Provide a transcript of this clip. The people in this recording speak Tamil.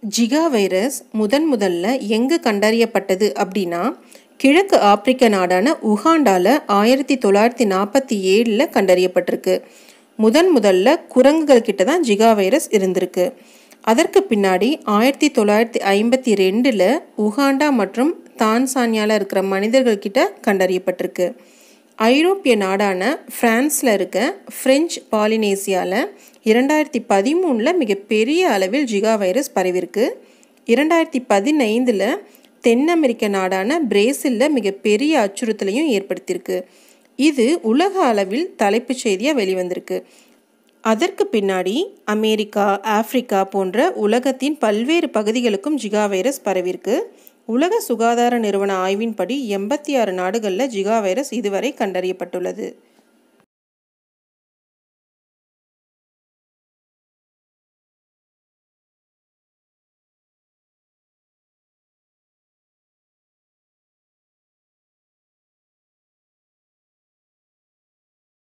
ஜிகா வைரஸ் முதன் முதல்ல எங்கே கண்டறியப்பட்டது அப்படின்னா கிழக்கு ஆப்பிரிக்க நாடான உகாண்டால ஆயிரத்தி தொள்ளாயிரத்தி நாற்பத்தி ஏழில் கண்டறியப்பட்டிருக்கு முதன் முதல்ல குரங்குகள் கிட்ட தான் ஜிகா வைரஸ் இருந்திருக்கு அதற்கு பின்னாடி ஆயிரத்தி தொள்ளாயிரத்தி ஐம்பத்தி ரெண்டில் உகாண்டா மற்றும் தான்சானியாவில் இருக்கிற மனிதர்கள் கிட்ட கண்டறியப்பட்டிருக்கு ஐரோப்பிய நாடான ஃப்ரான்ஸில் இருக்க ஃப்ரெஞ்ச் பாலினேசியாவில் இரண்டாயிரத்தி பதிமூணில் மிகப்பெரிய அளவில் ஜிகா வைரஸ் பரவிருக்கு இரண்டாயிரத்தி பதினைந்தில் தென் அமெரிக்க நாடான பிரேசிலில் மிகப்பெரிய அச்சுறுத்தலையும் ஏற்படுத்தியிருக்கு இது உலக அளவில் தலைப்புச் செய்தியாக வெளிவந்திருக்கு அதற்கு பின்னாடி அமெரிக்கா ஆப்பிரிக்கா போன்ற உலகத்தின் பல்வேறு பகுதிகளுக்கும் ஜிகா வைரஸ் பரவிருக்கு உலக சுகாதார நிறுவன ஆய்வின்படி எண்பத்தி ஆறு நாடுகளில் ஜிகா வைரஸ் இதுவரை கண்டறியப்பட்டுள்ளது